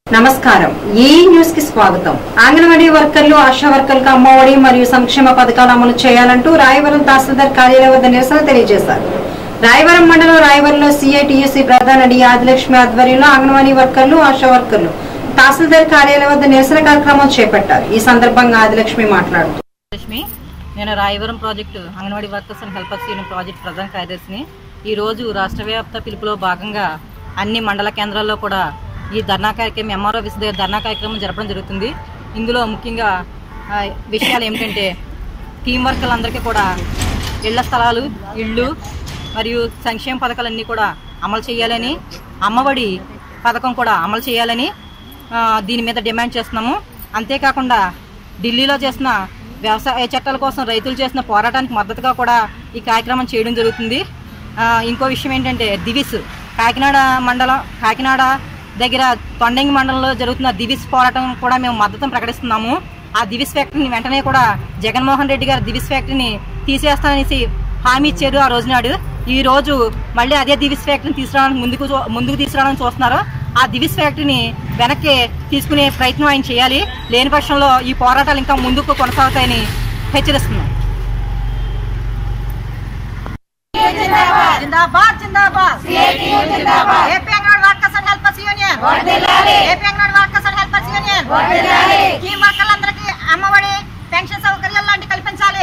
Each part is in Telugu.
నమస్కారం ఈ న్యూస్ కి స్వాగతం అంగన్వాడీ వర్కర్లు ఆశా వర్కర్లకు అమ్మఒడి మరియు సంక్షేమ పథకాలు అమలు చేయాలంటూ రాయవరం తహసీల్దార్ కార్యాలయం వద్ద నిరసన తెలియజేశారు రాయవరం మండలం రాయవరంలో సిఐటియుసి ప్రధాన డి ఆదిలక్ష్మి ఆధ్వర్యంలో అంగన్వాడీ వర్కర్లు ఆశా వర్కర్లు తహసీల్దార్ కార్యాలయం వద్ద నిరసన కార్యక్రమం చేపట్టారు ఈ సందర్భంగా ఆదిలక్ష్మి మాట్లాడుతూ లక్ష్మి నేను Rayavaram project Anganwadi workers and helpers union project ప్రధాన కార్యదర్శిని ఈ రోజు రాష్ట్ర వ్యాప్త పిలుపులో భాగంగా అన్ని మండల కేంద్రాల్లో కూడా ఈ ధర్నా కార్యక్రమం ఎంఆర్ఓ ఆఫీస్ దగ్గర ధర్నా కార్యక్రమం జరపడం జరుగుతుంది ఇందులో ముఖ్యంగా ఆ, విషయాలు ఏమిటంటే టీం వర్కర్లందరికీ కూడా ఇళ్ల స్థలాలు ఇళ్ళు మరియు సంక్షేమ పథకాలన్నీ కూడా అమలు చేయాలని అమ్మఒడి పథకం కూడా అమలు చేయాలని ఆ, దీని మీద డిమాండ్ చేస్తున్నాము అంతేకాకుండా ఢిల్లీలో చేసిన వ్యవసాయ చట్టాల కోసం రైతులు చేసిన పోరాటానికి మద్దతుగా కూడా ఈ కార్యక్రమం చేయడం జరుగుతుంది ఆ, ఇంకో విషయం ఏంటంటే దివిస్ కాకినాడ మండలం కాకినాడ దగ్గర తొండంగి మండలంలో జరుగుతున్న దివిస్ పోరాటం కూడా మేము మద్దతును ప్రకటిస్తున్నాము ఆ దివిస్ ఫ్యాక్టరీని వెంటనే కూడా జగన్మోహన్ రెడ్డి గారు దివిస్ ఫ్యాక్టరీని తీసేస్తాననేసి హామీ ఇచ్చారు ఆ రోజు నాడు ఈ రోజు మళ్ళీ అదే దివిస్ ఫ్యాక్టరీని తీసుకురావడానికి ముందుకు చూ- ముందుకు తీసుకురావడానికి చూస్తున్నారు ఆ దివిస్ ఫ్యాక్టరీని వెనక్కి తీసుకునే ప్రయత్నం ఆయన చేయాలి లేని పక్షంలో ఈ పోరాటాలు ఇంకా ముందుకు కొనసాగుతాయని హెచ్చరిస్తున్నాం జిందాబాద్ జిందాబాద్ జిందాబాద్ AP Anganwadi workers and helpers union AP Anganwadi workers and helpers union ఈ వర్కర్లందరికీ అమ్మఒడి పెన్షన్ సౌకర్యాలు లాంటి కల్పించాలి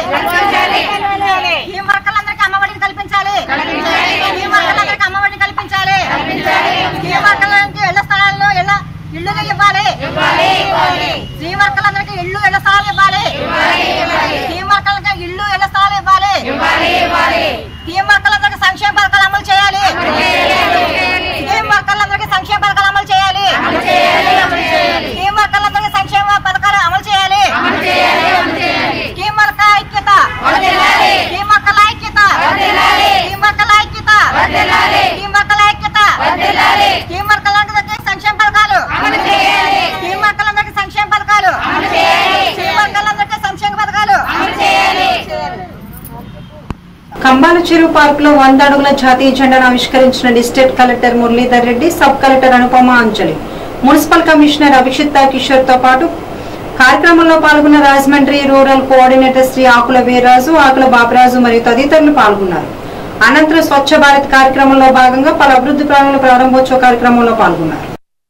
ఈ వర్కర్లందరికీ అమ్మఒడిని కల్పించాలి ఈ వర్కర్లందరికీ అమ్మఒడిని కల్పించాలి ఈ వర్కర్లకి ఇళ్ల స్థలాల్లో ఇళ్ల ఇళ్ళుగా ఇవ్వాలి ఈ వర్కర్లందరికీ ఇల్లు ఇళ్ల స్థలాలు ఇవ్వాలి ఈ వర్కర్లకి ఇల్లు ఇళ్ల స్థలాలు ఇవ్వాలి స్కీమ్ వర్కర్లందరికీ సంక్షేమ పథకాలు అమలు చేయాలి స్కీమ్ వర్కర్లందరికీ సంక్షేమ పథకాలు అమలు చేయాలి స్కీమ్ వర్కర్లందరికీ సంక్షేమ పథకాలు అమలు చేయాలి స్కీమ్ వర్కర్ ఐక్యత స్కీమ్ వర్కర్ల ఐక్యత స్కీమ్ వర్కర్ల ఐక్యత స్కీమ్ వర్కర్ల ఐక్యత స్కీమ్ వర్కర్లందరికీ సంక్షేమ పథకాలు స్కీమ్ వర్కర్లందరికీ సంక్షేమ పథకాలు స్కీమ్ వర్కర్లందరికీ సంక్షేమ పథకాలు కంబాల చెరువు పార్క్ లో వంద అడుగుల జాతీయ జెండాను ఆవిష్కరించిన district collector Muralidhar Reddy sub collector Anupama Anjali municipal commissioner Abhishit Kishore తో పాటు కార్యక్రమంలో పాల్గొన్న రాజమండ్రి రూరల్ కోఆర్డినేటర్ శ్రీ ఆకుల వీర్రాజు ఆకుల బాబరాజు మరియు తదితరులు పాల్గొన్నారు అనంతరం స్వచ్ఛ భారత్ కార్యక్రమంలో భాగంగా పలు అభివృద్ధి ప్రణాళిక ప్రారంభోత్సవ కార్యక్రమంలో పాల్గొన్నారు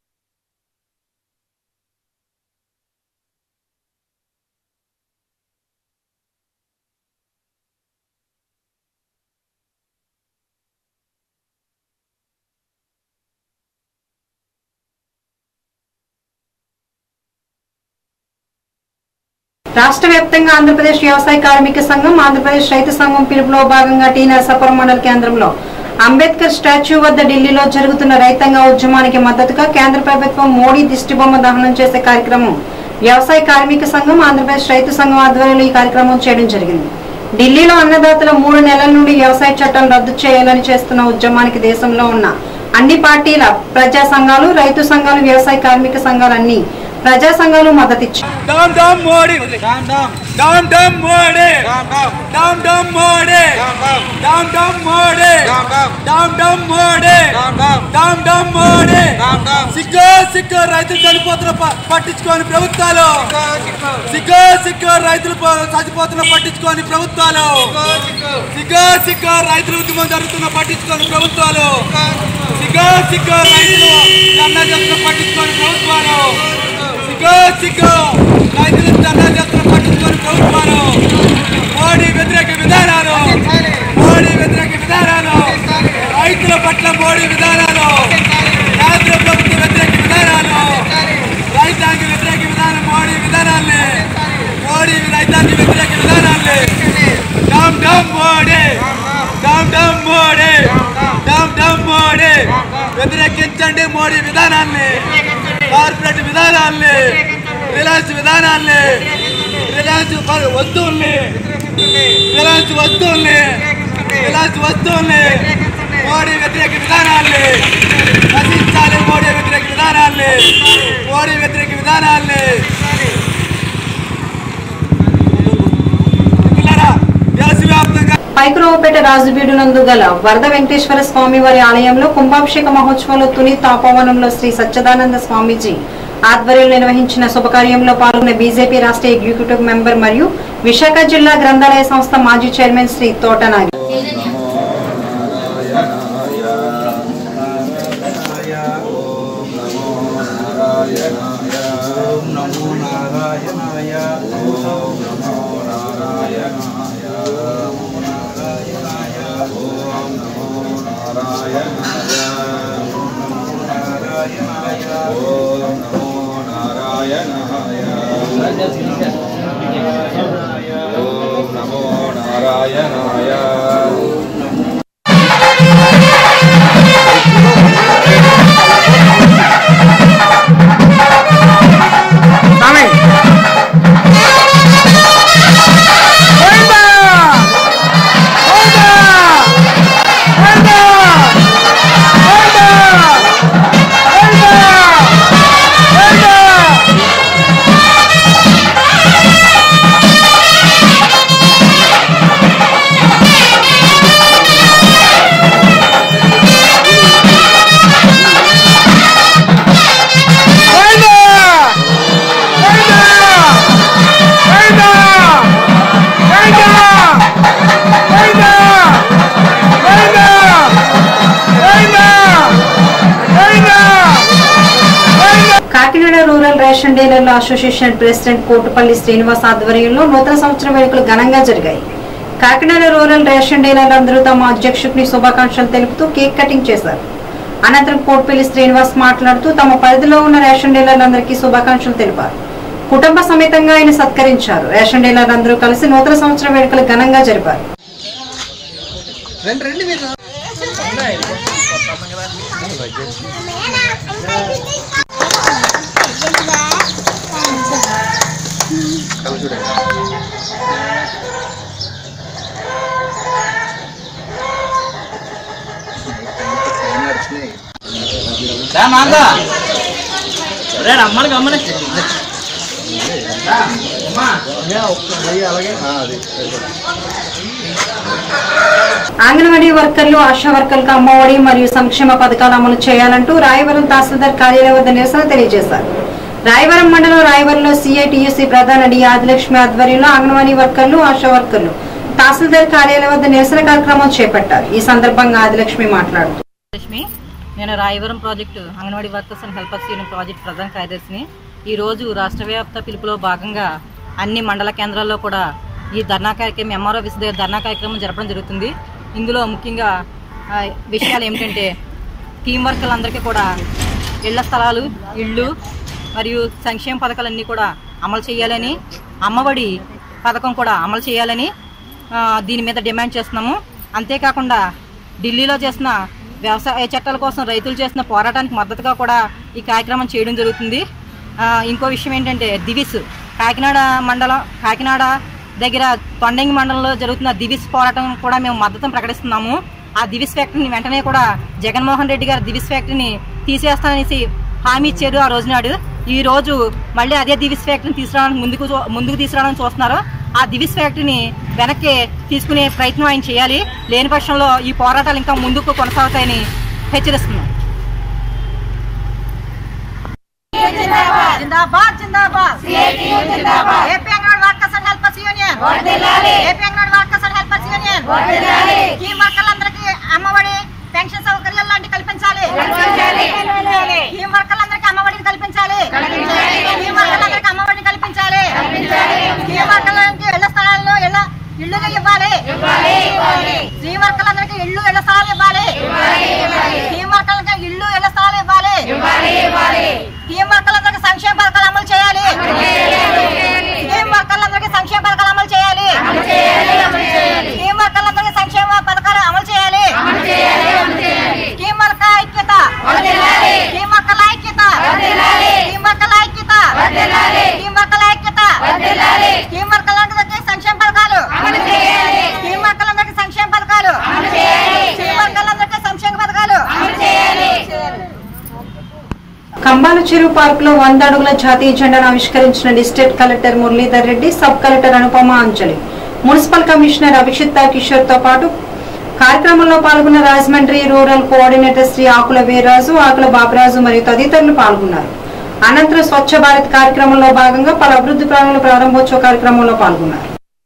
రాష్ట్ర వ్యాప్తంగా ఆంధ్రప్రదేశ్ వ్యవసాయ కార్మిక సంఘం ఆంధ్రప్రదేశ్ రైతు సంఘం పిలుపులో భాగంగా టీ నరసాపురం మండల కేంద్రంలో అంబేద్కర్ స్టాచ్యూ వద్ద ఢిల్లీలో జరుగుతున్న రైతాంగ ఉద్యమానికి మద్దతుగా కేంద్ర ప్రభుత్వం మోడీ దిష్టిబొమ్మ దహనం చేసే కార్యక్రమం వ్యవసాయ కార్మిక సంఘం ఆంధ్రప్రదేశ్ రైతు సంఘం ఆధ్వర్యంలో ఈ కార్యక్రమం చేయడం జరిగింది ఢిల్లీలో అన్నదాతల మూడు నెలల నుండి వ్యవసాయ చట్టాలు రద్దు చేయాలని చేస్తున్న ఉద్యమానికి దేశంలో ఉన్న అన్ని పార్టీల ప్రజా సంఘాలు రైతు సంఘాలు వ్యవసాయ కార్మిక సంఘాలు అన్ని ప్రజా సంఘాలు మద్దతిచ్చాయి డమ్ డమ్ మోడీ డమ్ డమ్ మోడీ డమ్ డమ్ మోడీ డమ్ డమ్ మోడీ డమ్ డమ్ మోడీ డమ్ డమ్ మోడీ సిగ్గో సిగ్గో రైతులు చనిపోతున్న ప- పట్టించుకోని ప్రభుత్వాలు సిగ్గో సిగ్గో రైతులు ప- చచ్చిపోతున్న పట్టించుకోని ప్రభుత్వాలు సిగ్గో సిగ్గో రైతులు ఉద్యమం జరుగుతున్న పట్టించుకోని ప్రభుత్వాలు సిగ్గో సిగ్గో రైతులు ధర్నా చేస్తున్న పట్టించుకోని ప్రభుత్వాలు సిగ్గో సిగ్గో రైతులు ధర్నా చేస్తున్న పట్టించుకోని ప్రభుత్వాలు మోడీ వ్యతిరేక విధానాలు మోడీ వ్యతిరేక విధానాలు రైతుల పట్ల మోడీ విధానాలు కేంద్ర ప్రభుత్వ వ్యతిరేక విధానాలు రైతాంగ వ్యతిరేక విధానం మోడీ విధానాల్ని మోడీ రైతాంగ వ్యతిరేక విధానాల్ని డమ్ డమ్ మోడీ డమ్ డమ్ మోడీ డమ్ డమ్ మోడీ వ్యతిరేకించండి మోడీ విధానాల్ని కార్పొరేట్ విధానాల్ని రిలయన్స్ విధానాల్ని రిలయన్స్ ప- వస్తువుల్ని రిలయన్స్ వస్తువుల్ని రిలయన్స్ వస్తువుల్ని మోడీ వ్యతిరేక విధానాల్ని నశించాలి మోడీ వ్యతిరేక విధానాల్ని మోడీ వ్యతిరేక విధానాల్ని పిల్లరా దేశవ్యాప్తంగా మైక్రో కేశవపేట రాజుబీడు నందు గల వరద వెంకటేశ్వర స్వామి వారి ఆలయంలో కుంభాభిషేక మహోత్సవంలో తుని తాపవనంలో శ్రీ సచ్చిదానంద స్వామీజీ ఆధ్వర్యంలో నిర్వహించిన శుభకార్యంలో పాల్గొన్న బీజేపీ రాష్ట్ర ఎగ్జిక్యూటివ్ మెంబర్ మరియు విశాఖ జిల్లా గ్రంథాలయ సంస్థ మాజీ చైర్మన్ శ్రీ తోటనాగి నమో నారాయణాయ కాకినాడ రూరల్ రేషన్ డీలర్ల అసోసియేషన్ ప్రెసిడెంట్ కోటుపల్లి శ్రీనివాస్ ఆధ్వర్యంలో నూతన సంవత్సరం వేడుకలు ఘనంగా జరిగాయి కాకినాడ రూరల్ రేషన్ డీలర్లు అందరూ తమ అధ్యక్షుడిని శుభాకాంక్షలు తెలుపుతూ కేక్ కటింగ్ చేశారు అనంతరం కోటుపల్లి శ్రీనివాస్ మాట్లాడుతూ తమ పరిధిలో ఉన్న రేషన్ డీలర్లందరికీ శుభాకాంక్షలు తెలిపారు కుటుంబ సమేతంగా ఆయన సత్కరించారు రేషన్ డీలర్లందరూ కలిసి నూతన సంవత్సరం వేడుకలు ఘనంగా జరిపారు రమ్మని గమ్మని అంగన్వాడీ వర్కర్లు ఆశా వర్కర్లకు అమ్మఒడి మరియు సంక్షేమ పథకాలు అమలు చేయాలంటూ రాయవరం తహసీల్దార్ కార్యాలయం వద్ద నిరసన తెలియజేశారు రాయవరం మండలం రాయవరంలో సిఐటియుసి ప్రధాన డి ఆదిలక్ష్మి ఆధ్వర్యంలో అంగన్వాడీ వర్కర్లు ఆశా వర్కర్లు తహసీల్దార్ కార్యాలయం వద్ద నిరసన కార్యక్రమం చేపట్టారు ఈ సందర్భంగా ఆదిలక్ష్మి మాట్లాడుతూ లక్ష్మి నేను Rayavaram project Anganwadi workers and helpers union project ప్రధాన కార్యదర్శిని ఈ రోజు రాష్ట్ర వ్యాప్త పిలుపులో భాగంగా అన్ని మండల కేంద్రాల్లో కూడా ఈ ధర్నా కార్యక్రమం ఎంఆర్ఓ ఆఫీస్ దగ్గర ధర్నా కార్యక్రమం జరపడం జరుగుతుంది ఇందులో ముఖ్యంగా ఆ, విషయాలు ఏమిటంటే టీం వర్కర్లందరికీ కూడా ఇళ్ల స్థలాలు ఇళ్ళు మరియు సంక్షేమ పథకాలన్నీ కూడా అమలు చేయాలని అమ్మఒడి పథకం కూడా అమలు చేయాలని ఆ, దీని మీద డిమాండ్ చేస్తున్నాము అంతేకాకుండా ఢిల్లీలో చేసిన వ్యవసాయ చట్టాల కోసం రైతులు చేసిన పోరాటానికి మద్దతుగా కూడా ఈ కార్యక్రమం చేయడం జరుగుతుంది ఆ, ఇంకో విషయం ఏంటంటే దివిస్ కాకినాడ మండలం కాకినాడ దగ్గర తొండంగి మండలంలో జరుగుతున్న దివిస్ పోరాటం కూడా మేము మద్దతును ప్రకటిస్తున్నాము ఆ దివిస్ ఫ్యాక్టరీని వెంటనే కూడా జగన్మోహన్ రెడ్డి గారు దివిస్ ఫ్యాక్టరీని తీసేస్తాననేసి హామీ ఇచ్చారు ఆ రోజు నాడు ఈ రోజు మళ్ళీ అదే దివిస్ ఫ్యాక్టరీని తీసుకురావడానికి ముందుకు చూ- ముందుకు తీసుకురావడానికి చూస్తున్నారు ఆ దివిస్ ఫ్యాక్టరీని వెనక్కి తీసుకునే ప్రయత్నం ఆయన చేయాలి లేని పక్షంలో ఈ పోరాటాలు ఇంకా ముందుకు కొనసాగుతాయని హెచ్చరిస్తున్నాం జిందాబాద్ జిందాబాద్ AP Anganwadi workers and helpers union AP Anganwadi workers and helpers union ఈ వర్కర్లందరికీ అమ్మఒడి పెన్షన్ సౌకర్యాలు లాంటి కల్పించాలి ఈ వర్కర్లందరికీ అమ్మఒడిని కల్పించాలి ఈ వర్కర్లందరికీ అమ్మఒడిని కల్పించాలి ఈ వర్కర్లకి ఇళ్ల స్థలాల్లో ఇళ్ల ఇళ్ళుగా ఇవ్వాలి ఈ వర్కర్లందరికీ ఇళ్ళు ఇళ్ల స్థలాలు ఇవ్వాలి ఈ వర్కర్లకి ఇళ్ళు ఇళ్ల స్థలాలు ఇవ్వాలి ఈ వర్కర్లందరికీ సంక్షేమ పథకాలు అమలు చేయాలి ఈ వర్కర్లందరికీ సంక్షేమ పథకాలు అమలు చేయాలి ఈ వర్కర్లందరికీ సంక్షేమ పథకాలు అమలు చేయాలి ఈ వర్క ఐక్యత ఈ వర్కల ఐక్యత ఈ వర్కల ఐక్యత ఈ వర్కల ఐక్యత ఈ వర్కర్లందరికీ సంక్షేమ పథకాలు ఈ వర్కర్లందరికీ సంక్షేమ పథకాలు ఈ వర్కర్లందరికీ సంక్షేమ పథకాలు కంబాల చెరువు పార్క్ లో వంద అడుగుల జాతీయ జెండాను ఆవిష్కరించిన district collector Muralidhar Reddy sub collector Anupama Anjali municipal commissioner Abhishit Kishore తో పాటు కార్యక్రమంలో పాల్గొన్న రాజమండ్రి రూరల్ కోఆర్డినేటర్ శ్రీ ఆకుల వీర్రాజు ఆకుల బాబరాజు మరియు తదితరులు పాల్గొన్నారు అనంతరం స్వచ్ఛ భారత్ కార్యక్రమంలో భాగంగా పలు అభివృద్ధి ప్రణాళిక ప్రారంభోత్సవ కార్యక్రమంలో పాల్గొన్నారు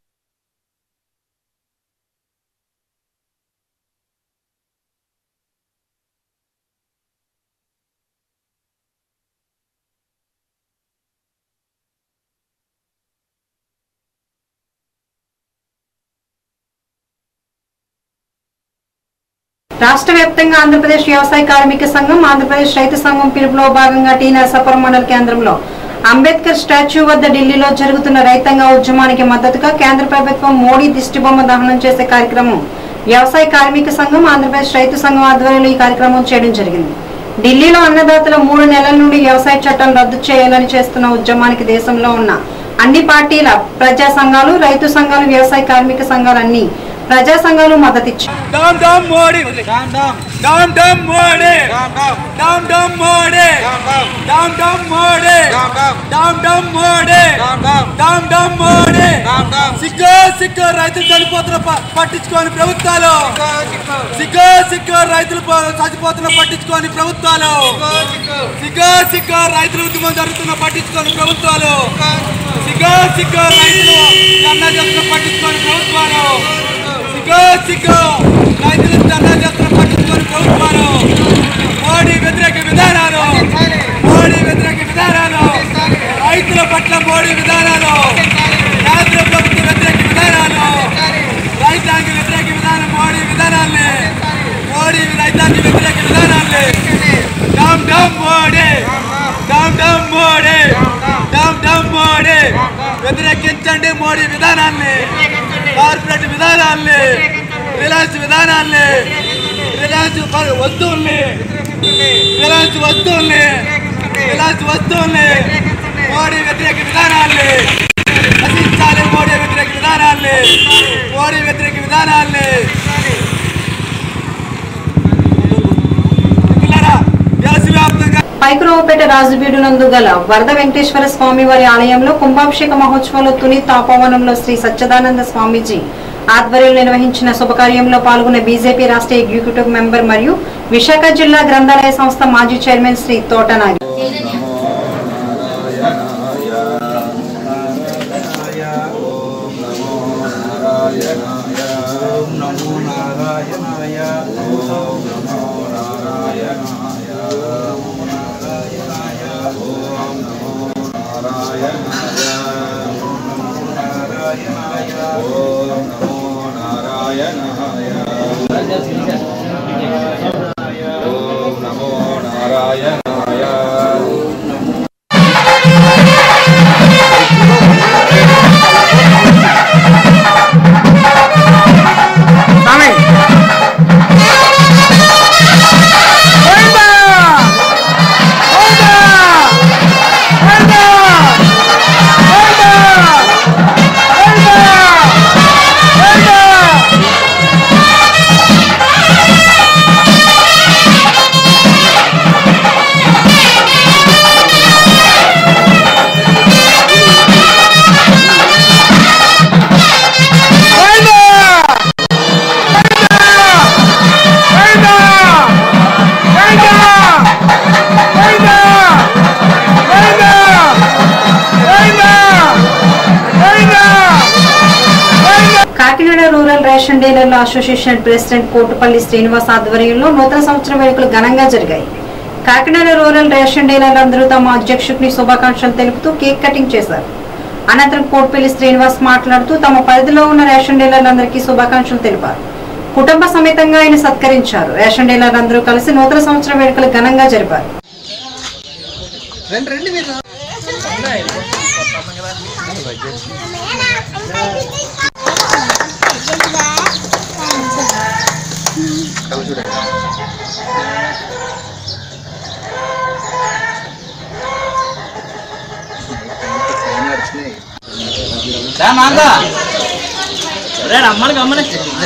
రాష్ట్ర వ్యాప్తంగా ఆంధ్రప్రదేశ్ వ్యవసాయ కార్మిక సంఘం ఆంధ్రప్రదేశ్ రైతు సంఘం పిలుపులో భాగంగా టీ నరసాపురం మండల కేంద్రంలో అంబేద్కర్ స్టాచ్యూ వద్ద ఢిల్లీలో జరుగుతున్న రైతాంగ ఉద్యమానికి మద్దతుగా కేంద్ర ప్రభుత్వం మోడీ దిష్టిబొమ్మ దహనం చేసే కార్యక్రమం వ్యవసాయ కార్మిక సంఘం ఆంధ్రప్రదేశ్ రైతు సంఘం ఆధ్వర్యంలో ఈ కార్యక్రమం చేయడం జరిగింది ఢిల్లీలో అన్నదాతల మూడు నెలల నుండి వ్యవసాయ చట్టం రద్దు చేయాలని చేస్తున్న ఉద్యమానికి దేశంలో ఉన్న అన్ని పార్టీల ప్రజా సంఘాలు రైతు సంఘాలు వ్యవసాయ కార్మిక సంఘాలు అన్ని ప్రజా సంఘాలు మద్దతిచ్చాయి డమ్ డమ్ మోడీ డమ్ డమ్ మోడీ డమ్ డమ్ మోడీ డమ్ డమ్ మోడీ డమ్ డమ్ మోడీ డమ్ డమ్ మోడీ సిగ్గు సిగ్గు రైతులు చనిపోతున్న ప- పట్టించుకోని ప్రభుత్వాలు సిగ్గు సిగ్గు రైతులు ప- చచ్చిపోతున్న పట్టించుకోని ప్రభుత్వాలు సిగ్గు సిగ్గు రైతుల ఉద్యమం జరుగుతున్న పట్టించుకోని ప్రభుత్వాలు సిగ్గు సిగ్గు రైతులు ధర్నా చేస్తున్న పట్టించుకోని ప్రభుత్వాలు సిగ్గు సిగ్గు రైతులు ధర్నా చేస్తున్న పట్టించుకోని ప్రభుత్వాలు మోడీ వ్యతిరేక విధానాలు మోడీ వ్యతిరేక విధానాలు రైతుల పట్ల మోడీ విధానాలు కేంద్ర ప్రభుత్వ వ్యతిరేక విధానాలు రైతాంగ వ్యతిరేక విధానం మోడీ విధానాల్ని మోడీ రైతాంగ వ్యతిరేక విధానాల్ని డమ్ డమ్ మోడీ డమ్ డమ్ మోడీ డమ్ డమ్ మోడీ వ్యతిరేకించండి మోడీ విధానాల్ని కార్పొరేట్ విధానాల్ని రిలయన్స్ విధానాల్ని రిలయన్స్ ప- వస్తువుల్ని రిలయన్స్ వస్తువుల్ని రిలయన్స్ వస్తువుల్ని మోడీ వ్యతిరేక విధానాల్ని నశించాలి మోడీ వ్యతిరేక విధానాల్ని మోడీ వ్యతిరేక విధానాల్ని పిల్లరా దేశవ్యాప్తంగా పైకురావుపేట రాజుబీడు నందు గల వరద వెంకటేశ్వర స్వామి వారి ఆలయంలో కుంభాభిషేక మహోత్సవంలో తుని తాపవనంలో శ్రీ సచ్చిదానంద స్వామీజీ ఆధ్వర్యంలో నిర్వహించిన శుభకార్యంలో పాల్గొన్న బీజేపీ రాష్ట్ర ఎగ్జిక్యూటివ్ మెంబర్ మరియు విశాఖ జిల్లా గ్రంథాలయ సంస్థ మాజీ చైర్మన్ శ్రీ తోటనాగి ఓం నమో నారాయణాయ కాకినాడ రూరల్ రేషన్ డీలర్ల అసోసియేషన్ ప్రెసిడెంట్ కోటుపల్లి శ్రీనివాస్ ఆధ్వర్యంలో నూతన సంవత్సరం వేడుకలు ఘనంగా జరిగాయి కాకినాడ రూరల్ రేషన్ డీలర్లందరూ తమ అధ్యక్షుడిని శుభాకాంక్షలు తెలుపుతూ కేక్ కటింగ్ చేశారు అనంతరం కోటిపల్లి శ్రీనివాస్ మాట్లాడుతూ తమ పరిధిలో ఉన్న రేషన్ డీలర్లందరికీ శుభాకాంక్షలు తెలిపారు కుటుంబ సమేతంగా ఆయన సత్కరించారు రేషన్ డీలర్లందరూ కలిసి నూతన సంవత్సరం వేడుకలు ఘనంగా జరిపారు రే రమ్మని గమ్మని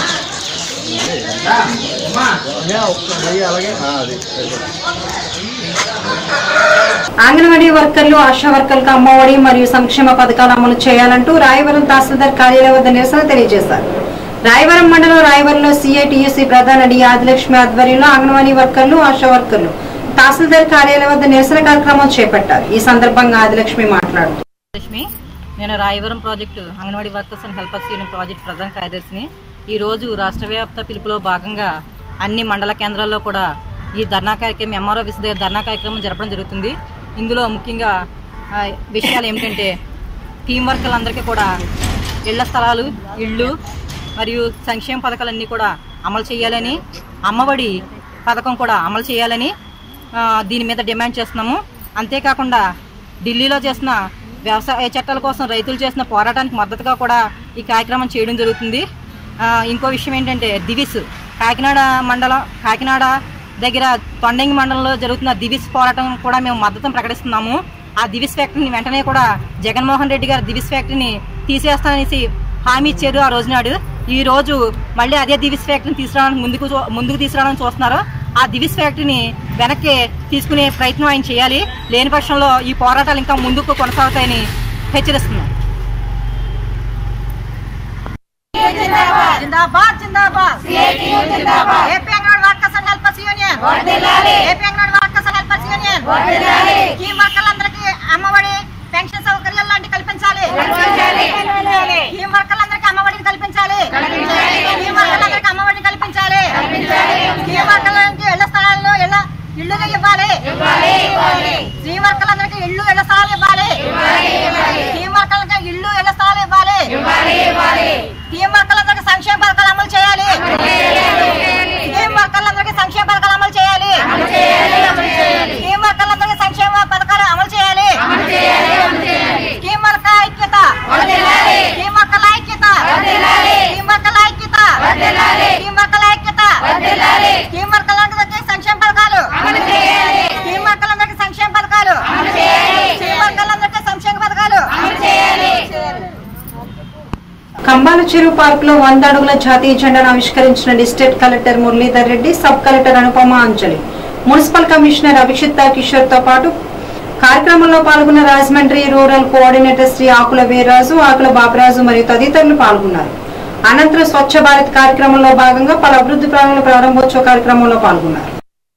అంగన్వాడీ వర్కర్లు ఆశా వర్కర్లకు అమ్మఒడి మరియు సంక్షేమ పథకాలు అమలు చేయాలంటూ రాయవరం తహసీల్దార్ కార్యాలయం వద్ద నిరసన తెలియజేశారు రాయవరం మండలం రాయవరంలో సిఐటియుసి ప్రధాన డి ఆదిలక్ష్మి ఆధ్వర్యంలో అంగన్వాడీ వర్కర్లు ఆశా వర్కర్లు తహసీల్దార్ కార్యాలయం వద్ద నిరసన కార్యక్రమం చేపట్టారు ఈ సందర్భంగా ఆదిలక్ష్మి మాట్లాడుతూ లక్ష్మి నేను Rayavaram project Anganwadi workers and helpers union project ప్రధాన కార్యదర్శిని ఈ రోజు రాష్ట్ర వ్యాప్త పిలుపులో భాగంగా అన్ని మండల కేంద్రాల్లో కూడా ఈ ధర్నా కార్యక్రమం ఎంఆర్ఓ ఆఫీస్ దగ్గర ధర్నా కార్యక్రమం జరపడం జరుగుతుంది ఇందులో ముఖ్యంగా ఆ, విషయాలు ఏమిటంటే టీం వర్కర్లందరికీ కూడా ఇళ్ల స్థలాలు ఇళ్ళు మరియు సంక్షేమ పథకాలన్నీ కూడా అమలు చేయాలని అమ్మఒడి పథకం కూడా అమలు చేయాలని ఆ, దీని మీద డిమాండ్ చేస్తున్నాము అంతేకాకుండా ఢిల్లీలో చేసిన వ్యవసాయ చట్టాల కోసం రైతులు చేసిన పోరాటానికి మద్దతుగా కూడా ఈ కార్యక్రమం చేయడం జరుగుతుంది ఆ, ఇంకో విషయం ఏంటంటే దివిస్ కాకినాడ మండలం కాకినాడ దగ్గర తొండంగి మండలంలో జరుగుతున్న దివిస్ పోరాటం కూడా మేము మద్దతు ప్రకటిస్తున్నాము ఆ దివిస్ ఫ్యాక్టరీని వెంటనే కూడా జగన్మోహన్ రెడ్డి గారు దివిస్ ఫ్యాక్టరీని తీసేస్తాననేసి హామీ ఇచ్చారు ఆ రోజు నాడు ఈ రోజు మళ్ళీ అదే దివిస్ ఫ్యాక్టరీని తీసుకురావడానికి ముందుకు చూ- ముందుకు తీసుకురావడానికి చూస్తున్నారు ఆ దివిస్ ఫ్యాక్టరీని వెనక్కి తీసుకునే ప్రయత్నం ఆయన చేయాలి లేని పక్షంలో ఈ పోరాటాలు ఇంకా ముందుకు కొనసాగుతాయని హెచ్చరిస్తున్నాం జిందాబాద్ జిందాబాద్ జిందాబాద్ AP Anganwadi workers and helpers union AP Anganwadi workers and helpers union ఈ వర్కర్లందరికీ అమ్మఒడి పెన్షన్ సౌకర్యాలు లాంటి కల్పించాలి ఈ వర్కర్లందరికీ అమ్మఒడిని కల్పించాలి ఈ వర్కర్లందరికీ అమ్మఒడిని కల్పించాలి ఈ వర్కర్లకి ఇళ్ల స్థలాల్లో ఇళ్ల ఇళ్ళుగా ఇవ్వాలి ఈ వర్కర్లందరికీ ఇళ్ళు ఇళ్ల స్థలాలు ఇవ్వాలి ఈ వర్కర్లకి ఇళ్ళు ఇళ్ల స్థలాలు ఇవ్వాలి టీం వర్కర్లందరికీ సంక్షేమ పథకాలు అమలు చేయాలి టీం వర్కర్లందరికీ సంక్షేమ పథకాలు అమలు చేయాలి టీం వర్కర్లందరికీ సంక్షేమ పథకాలు అమలు చేయాలి టీం వర్కర్ ఐక్యత టీం వర్కర్ల ఐక్యత టీం వర్కర్ల ఐక్యత టీం వర్కర్ల ఐక్యత టీం వర్కర్లందరికీ సంక్షేమ పథకాలు టీం వర్కర్లందరికీ సంక్షేమ పథకాలు టీం వర్కర్లందరికీ సంక్షేమ పథకాలు కంబాల చెరువు పార్క్ లో వంద అడుగుల జాతీయ జెండాను ఆవిష్కరించిన district collector Muralidhar Reddy sub collector Anupama Anjali municipal commissioner Abhishitha Kishore తో పాటు కార్యక్రమంలో పాల్గొన్న రాజమండ్రి రూరల్ కోఆర్డినేటర్ శ్రీ ఆకుల వీర్రాజు ఆకుల బాబరాజు మరియు తదితరులు పాల్గొన్నారు అనంతరం స్వచ్ఛ భారత్ కార్యక్రమంలో భాగంగా పలు అభివృద్ధి ప్రాంగణ ప్రారంభోత్సవ కార్యక్రమంలో పాల్గొన్నారు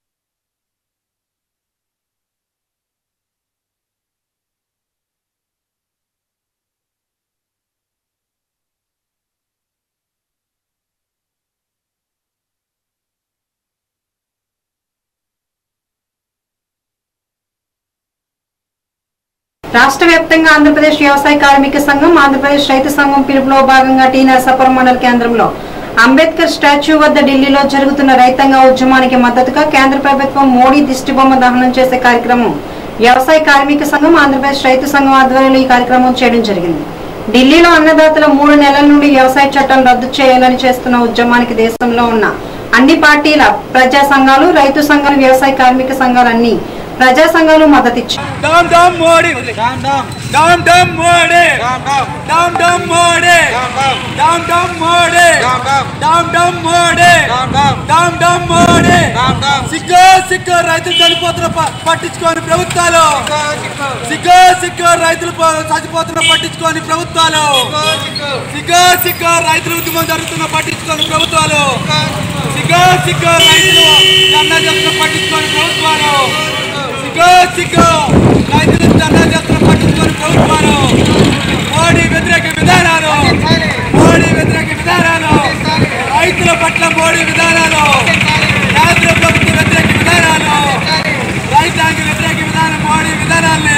రాష్ట్ర వ్యాప్తంగా ఆంధ్రప్రదేశ్ వ్యవసాయ కార్మిక సంఘం ఆంధ్రప్రదేశ్ రైతు సంఘం పిలుపులో భాగంగా టీ నరసాపురం మండల కేంద్రంలో అంబేద్కర్ స్టాచ్యూ వద్ద ఢిల్లీలో జరుగుతున్న రైతాంగ ఉద్యమానికి మద్దతుగా కేంద్ర ప్రభుత్వం మోడీ దిష్టిబొమ్మ దహనం చేసే కార్యక్రమం వ్యవసాయ కార్మిక సంఘం ఆంధ్రప్రదేశ్ రైతు సంఘం ఆధ్వర్యంలో ఈ కార్యక్రమం చేయడం జరిగింది ఢిల్లీలో అన్నదాతల మూడు నెలల నుండి వ్యవసాయ చట్టాలు రద్దు చేయాలని చేస్తున్న ఉద్యమానికి దేశంలో ఉన్న అన్ని పార్టీల ప్రజా సంఘాలు రైతు సంఘాలు వ్యవసాయ కార్మిక సంఘాలు అన్ని ప్రజా సంఘాలు మద్దతిచ్చాయి డమ్ డమ్ మోడీ డమ్ డమ్ డమ్ డమ్ మోడీ డమ్ డమ్ మోడీ డమ్ డమ్ మోడీ డమ్ డమ్ మోడీ డమ్ డమ్ మోడీ సిగ్గో సిగ్గో రైతులు చనిపోతున్న ప- పట్టించుకోని ప్రభుత్వాలు సిగ్గో సిగ్గో రైతులు ప- చచ్చిపోతున్న పట్టించుకోని ప్రభుత్వాలు సిగ్గో సిగ్గో రైతుల ఉద్యమం జరుగుతున్న పట్టించుకోని ప్రభుత్వాలు సిగ్గో సిగ్గో రైతులు ధర్నా చేస్తున్న పట్టించుకోని ప్రభుత్వాలు సిగ్గో సిగ్గో రైతులు ధర్నా చేస్తున్న పట్టించుకోని ప్రభుత్వాలు మోడీ వ్యతిరేక విధానాలు మోడీ వ్యతిరేక విధానాలు రైతుల పట్ల మోడీ విధానాలు కేంద్ర ప్రభుత్వ వ్యతిరేక విధానాలు రైతాంగ వ్యతిరేక విధానం మోడీ విధానాల్ని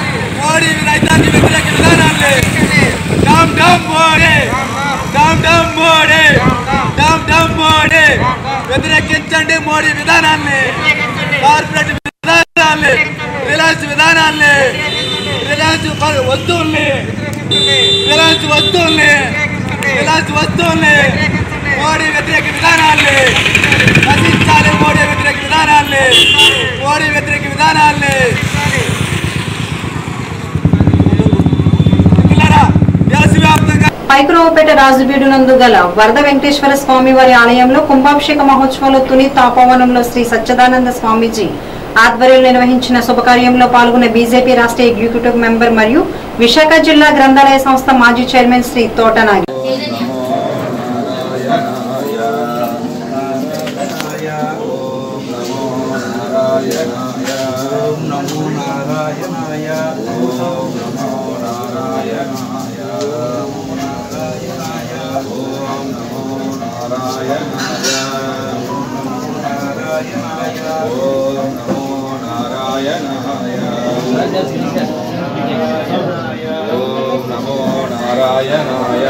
మోడీ రైతాంగ వ్యతిరేక విధానాల్ని డమ్ డమ్ మోడీ డమ్ డమ్ మోడీ డమ్ డమ్ మోడీ వ్యతిరేకించండి మోడీ విధానాన్ని కార్పొరేట్ విధానాల్ని రిలయన్స్ విధానాల్ని రిలయన్స్ ప- వస్తువుల్ని రిలయన్స్ వస్తువుల్ని రిలయన్స్ వస్తువుల్ని మోడీ వ్యతిరేక విధానాల్ని నశించాలి మోడీ వ్యతిరేక విధానాల్ని మోడీ వ్యతిరేక విధానాల్ని పిల్లరా దేశవ్యాప్తంగా పైకురావుపేట రాజుబీడు నందు గల వరద వెంకటేశ్వర స్వామి వారి ఆలయంలో కుంభాభిషేక మహోత్సవంలో తుని తాపవనంలో శ్రీ సచ్చిదానంద స్వామీజీ ఆధ్వర్యంలో నిర్వహించిన శుభకార్యంలో పాల్గొన్న బీజేపీ రాష్ట్ర ఎగ్జిక్యూటివ్ మెంబర్ మరియు విశాఖ జిల్లా గ్రంథాలయ సంస్థ మాజీ చైర్మన్ శ్రీ తోటనాగి నమో ఓం నమో నారాయణాయ ఓం నమో నారాయణాయ ఓం నమో నారాయణాయ ఓం నమో నారాయణాయ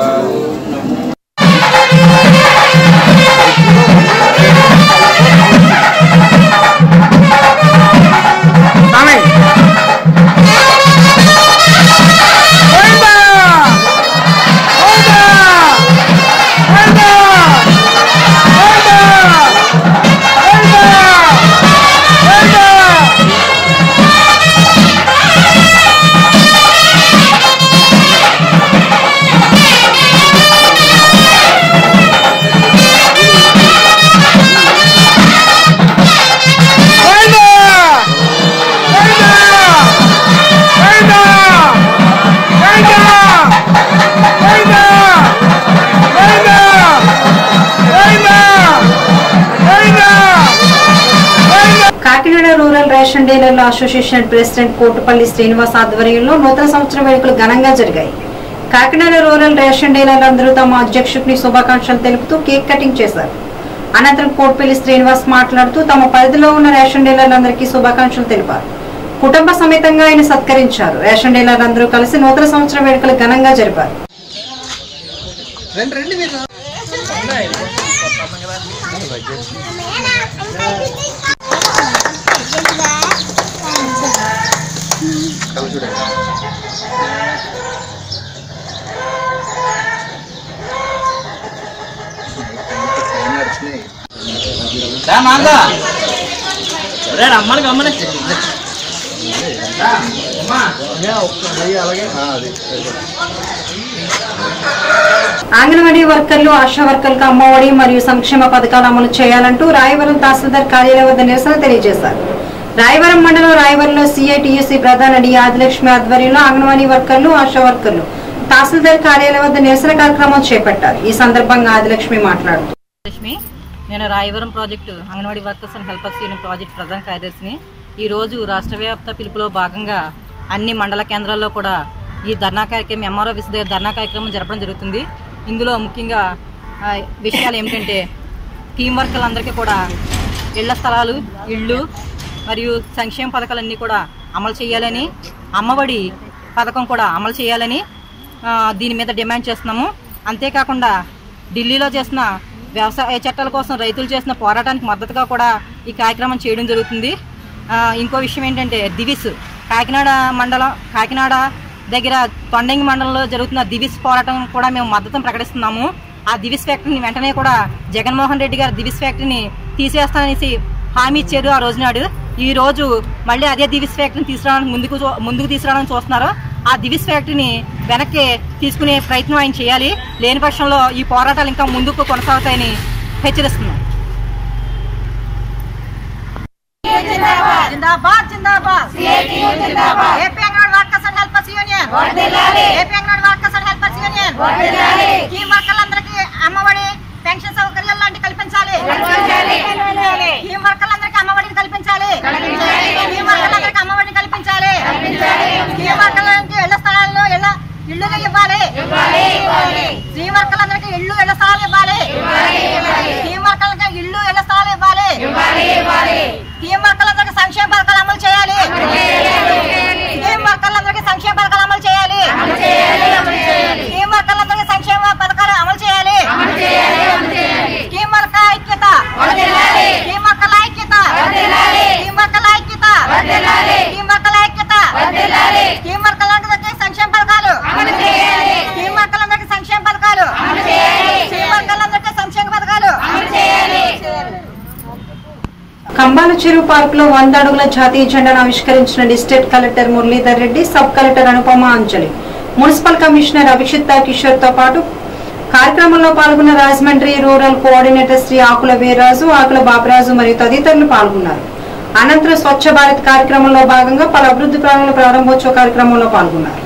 కాకినాడ రూరల్ రేషన్ డీలర్ల అసోసియేషన్ ప్రెసిడెంట్ కోటుపల్లి శ్రీనివాస్ ఆధ్వర్యంలో నూతన సంవత్సర వేడుకలు ఘనంగా జరిగాయి కాకినాడ రూరల్ రేషన్ డీలర్లందరూ తమ అధ్యక్షుడిని శుభాకాంక్షలు తెలుపుతూ కేక్ కటింగ్ చేశారు అనంతరం కోటుపల్లి శ్రీనివాస్ మాట్లాడుతూ తమ పరిధిలో ఉన్న రేషన్ డీలర్లందరికీ శుభాకాంక్షలు తెలిపారు కుటుంబ సమేతంగా ఆయన సత్కరించారు రేషన్ డీలర్లందరూ కలిసి నూతన సంవత్సర వేడుకలు ఘనంగా జరిపారు రా మాందా రే రమ్మని గమ్మని అంగన్వాడీ వర్కర్లు ఆశా వర్కర్లకు అమ్మఒడి మరియు సంక్షేమ పథకాలు అమలు చేయాలంటూ రాయవరం తహసీల్దార్ కార్యాలయం వద్ద నిరసన తెలియజేశారు రాయవరం మండలం రాయవరంలో సిఐటియుసి ప్రధాన డి ఆదిలక్ష్మి ఆధ్వర్యంలో అంగన్వాడీ వర్కర్లు ఆశా వర్కర్లు తహసీల్దార్ కార్యాలయం వద్ద నిరసన కార్యక్రమం చేపట్టారు ఈ సందర్భంగా ఆదిలక్ష్మి మాట్లాడుతూ లక్ష్మి నేను Rayavaram project Anganwadi workers and helpers union project ప్రధాన కార్యదర్శిని ఈ రోజు రాష్ట్ర వ్యాప్త పిలుపులో భాగంగా అన్ని మండల కేంద్రాల్లో కూడా ఈ ధర్నా కార్యక్రమం ఎంఆర్ఓ ఆఫీస్ దగ్గర ధర్నా కార్యక్రమం జరపడం జరుగుతుంది ఇందులో ముఖ్యంగా ఆ, విషయాలు ఏమిటంటే టీం వర్కర్లందరికీ కూడా ఇళ్ల స్థలాలు ఇళ్ళు మరియు సంక్షేమ పథకాలన్నీ కూడా అమలు చేయాలని అమ్మఒడి పథకం కూడా అమలు చేయాలని ఆ, దీని మీద డిమాండ్ చేస్తున్నాము అంతేకాకుండా ఢిల్లీలో చేసిన వ్యవసాయ చట్టాల కోసం రైతులు చేసిన పోరాటానికి మద్దతుగా కూడా ఈ కార్యక్రమం చేయడం జరుగుతుంది ఆ, ఇంకో విషయం ఏంటంటే దివిస్ కాకినాడ మండలం కాకినాడ దగ్గర తొండంగి మండలంలో జరుగుతున్న దివిస్ పోరాటం కూడా మేము మద్దతును ప్రకటిస్తున్నాము ఆ దివిస్ ఫ్యాక్టరీని వెంటనే కూడా జగన్మోహన్ రెడ్డి గారు దివిస్ ఫ్యాక్టరీని తీసేస్తాననేసి హామీ ఇచ్చారు ఆ రోజు నాడు ఈ రోజు మళ్ళీ అదే దివిస్ ఫ్యాక్టరీని తీసుకురావడానికి ముందుకు చూ- ముందుకు తీసుకురావడానికి చూస్తున్నారు ఆ దివిస్ ఫ్యాక్టరీని వెనక్కి తీసుకునే ప్రయత్నం ఆయన చేయాలి లేని పక్షంలో ఈ పోరాటాలు ఇంకా ముందుకు కొనసాగుతాయని హెచ్చరిస్తున్నాం జిందాబాద్ జిందాబాద్ జిందాబాద్ AP Anganwadi workers and helpers union AP Anganwadi workers and helpers union ఈ వర్కర్లందరికీ అమ్మఒడి పెన్షన్ సౌకర్యాలు లాంటి కల్పించాలి ఈ వర్కర్లందరికీ అమ్మఒడిని కల్పించాలి ఈ వర్కర్లందరికీ అమ్మఒడిని కల్పించాలి ఈ వర్కర్లకి ఇళ్ల స్థలాల్లో ఇళ్ల ఇళ్ళుగా ఇవ్వాలి ఈ వర్కర్లందరికీ ఇళ్ళు ఇళ్ల స్థలాలు ఇవ్వాలి ఈ వర్కర్లకి ఇళ్ళు ఇళ్ల స్థలాలు ఇవ్వాలి స్కీమ్ వర్కర్లందరికీ సంక్షేమ పథకాలు అమలు చేయాలి స్కీమ్ వర్కర్లందరికీ సంక్షేమ పథకాలు అమలు చేయాలి స్కీమ్ వర్కర్లందరికీ సంక్షేమ పథకాలు అమలు చేయాలి స్కీమ్ వర్కర్ ఐక్యత స్కీమ్ వర్కర్ల ఐక్యత స్కీమ్ వర్కర్ల ఐక్యత స్కీమ్ వర్కర్ల ఐక్యత స్కీమ్ వర్కర్లందరికీ సంక్షేమ పథకాలు స్కీమ్ వర్కర్లందరికీ సంక్షేమ పథకాలు స్కీమ్ వర్కర్లందరికీ సంక్షేమ పథకాలు కంబాల చెరువు పార్క్ లో వంద అడుగుల జాతీయ జెండాను ఆవిష్కరించిన district collector Muralidhar Reddy sub collector Anupama Anjali municipal commissioner Abhishit Kishore తో పాటు కార్యక్రమంలో పాల్గొన్న రాజమండ్రి రూరల్ కోఆర్డినేటర్ శ్రీ ఆకుల వీర్రాజు ఆకుల బాబరాజు మరియు తదితరులు పాల్గొన్నారు అనంతరం స్వచ్ఛ భారత్ కార్యక్రమంలో భాగంగా పలు అభివృద్ధి ప్రణాళికల ప్రారంభోత్సవ కార్యక్రమంలో పాల్గొన్నారు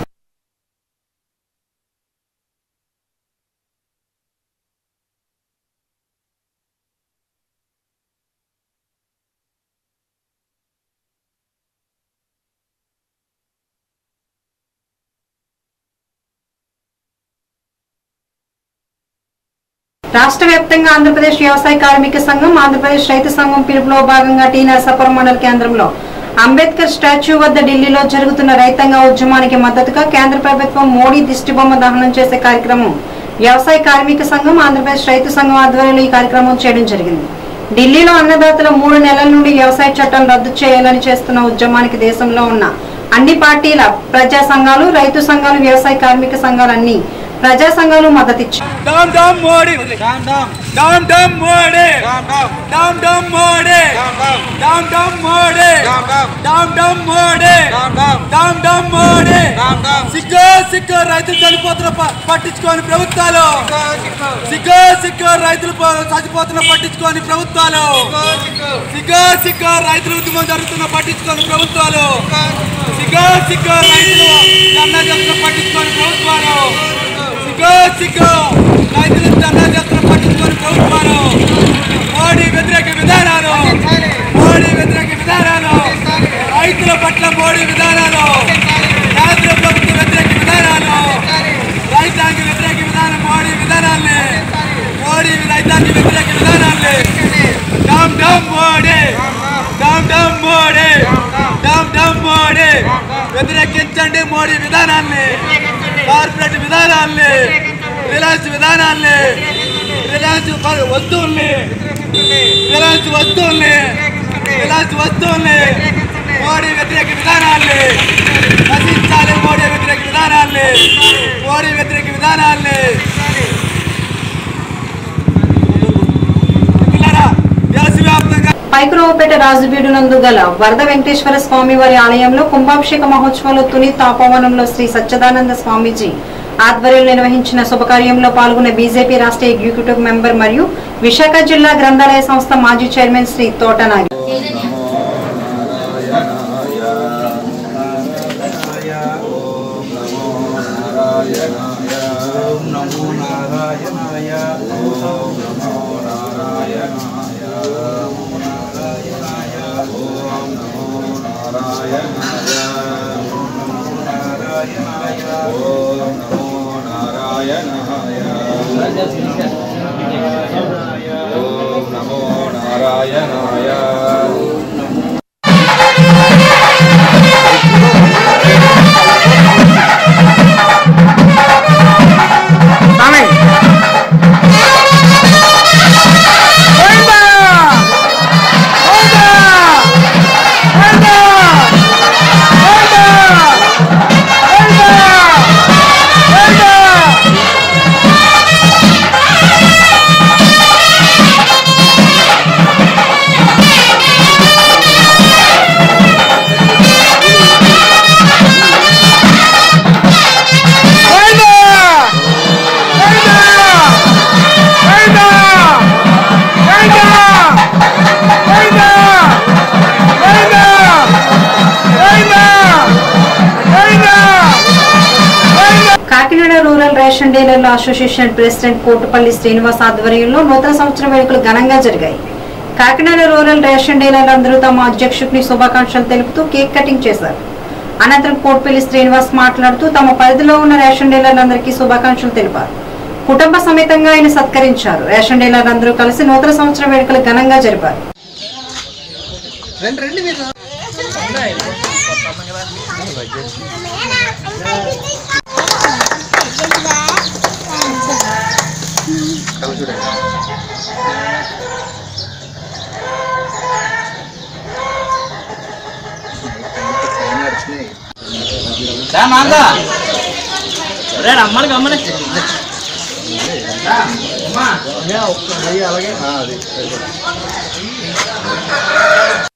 రాష్ట్ర వ్యాప్తంగా ఆంధ్రప్రదేశ్ వ్యవసాయ కార్మిక సంఘం ఆంధ్రప్రదేశ్ రైతు సంఘం పిలుపులో భాగంగా టీ నరసాపురం మండల కేంద్రంలో అంబేద్కర్ స్టాచ్యూ వద్ద ఢిల్లీలో జరుగుతున్న రైతాంగ ఉద్యమానికి మద్దతుగా కేంద్ర ప్రభుత్వం మోడీ దిష్టిబొమ్మ దహనం చేసే కార్యక్రమం వ్యవసాయ కార్మిక సంఘం ఆంధ్రప్రదేశ్ రైతు సంఘం ఆధ్వర్యంలో ఈ కార్యక్రమం చేయడం జరిగింది ఢిల్లీలో అన్నదాతల మూడు నెలల నుండి వ్యవసాయ చట్టం రద్దు చేయాలని చేస్తున్న ఉద్యమానికి దేశంలో ఉన్న అన్ని పార్టీల ప్రజా సంఘాలు రైతు సంఘాలు వ్యవసాయ కార్మిక సంఘాలు అన్ని ప్రజా సంఘాలు మద్దతిచ్చాయి డమ్ డమ్ మోడీ డమ్ డమ్ డమ్ మోడీ డమ్ డమ్ మోడీ డమ్ డమ్ మోడీ డమ్ డమ్ మోడీ డమ్ డమ్ మోడీ సిగ్గో సిగ్గో రైతులు చనిపోతున్న ప- పట్టించుకోని ప్రభుత్వాలు సిగ్గో సిగ్గో రైతులు ప- చచ్చిపోతున్న పట్టించుకోని ప్రభుత్వాలు సిగ్గో సిగ్గో రైతుల ఉద్యమం జరుగుతున్న పట్టించుకోని ప్రభుత్వాలు సిగ్గో సిగ్గో రైతులు ధర్నా చేస్తున్న పట్టించుకోని ప్రభుత్వాలు సిగ్గో సిగ్గో రైతులు ధర్నా చేస్తున్న పట్టించుకోని ప్రభుత్వాలు మోడీ వ్యతిరేక విధానాలు మోడీ వ్యతిరేక విధానాలు రైతుల పట్ల మోడీ విధానాలు కేంద్ర ప్రభుత్వ వ్యతిరేక విధానాలు రైతాంగ వ్యతిరేక విధానం మోడీ విధానాల్ని మోడీ రైతాంగ వ్యతిరేక విధానాల్ని డమ్ డమ్ మోడీ డమ్ డమ్ మోడీ డమ్ డమ్ మోడీ వ్యతిరేకించండి మోడీ విధానాల్ని కార్పొరేట్ విధానాల్ని రిలయన్స్ విధానాల్ని రిలయన్స్ ప- వస్తువుల్ని రిలయన్స్ వస్తువుల్ని రిలయన్స్ వస్తువుల్ని మోడీ వ్యతిరేక విధానాల్ని నశించాలి మోడీ వ్యతిరేక విధానాల్ని మోడీ వ్యతిరేక విధానాల్ని పిల్లరా దేశవ్యాప్తంగా పైకురావుపేట రాజుబీడు నందు గల వరద వెంకటేశ్వర స్వామి వారి ఆలయంలో కుంభాభిషేక మహోత్సవాలు తుని తాపవనంలో శ్రీ సచ్చిదానంద స్వామీజీ ఆధ్వర్యంలో నిర్వహించిన శుభకార్యంలో పాల్గొన్న బీజేపీ రాష్ట్ర ఎగ్జిక్యూటివ్ మెంబర్ మరియు విశాఖ జిల్లా గ్రంథాలయ సంస్థ మాజీ చైర్మన్ శ్రీ తోటనాగి ఓం నమో నారాయణాయ ఓం నమో నారాయణాయ ఓం నమో నారాయణాయ ఓం నమో నారాయణాయ ఓం నమో నారాయణాయ కాకినాడ రూరల్ రేషన్ డీలర్ల అసోసియేషన్ ప్రెసిడెంట్ కోటుపల్లి శ్రీనివాస్ ఆధ్వర్యంలో నూతన సంవత్సర వేడుకలు ఘనంగా జరిగాయి కాకినాడ రూరల్ రేషన్ డీలర్లందరూ తమ అధ్యక్షుడిని శుభాకాంక్షలు తెలుపుతూ కేక్ కటింగ్ చేశారు అనంతరం కోటిపల్లి శ్రీనివాస్ మాట్లాడుతూ తమ పరిధిలో ఉన్న రేషన్ డీలర్లందరికీ శుభాకాంక్షలు తెలిపారు కుటుంబ సమేతంగా ఆయన సత్కరించారు రేషన్ డీలర్లందరూ కలిసి నూతన సంవత్సర వేడుకలు ఘనంగా జరిపారు రా మాందా రే రమ్మని గమ్మని రా, అమ్మా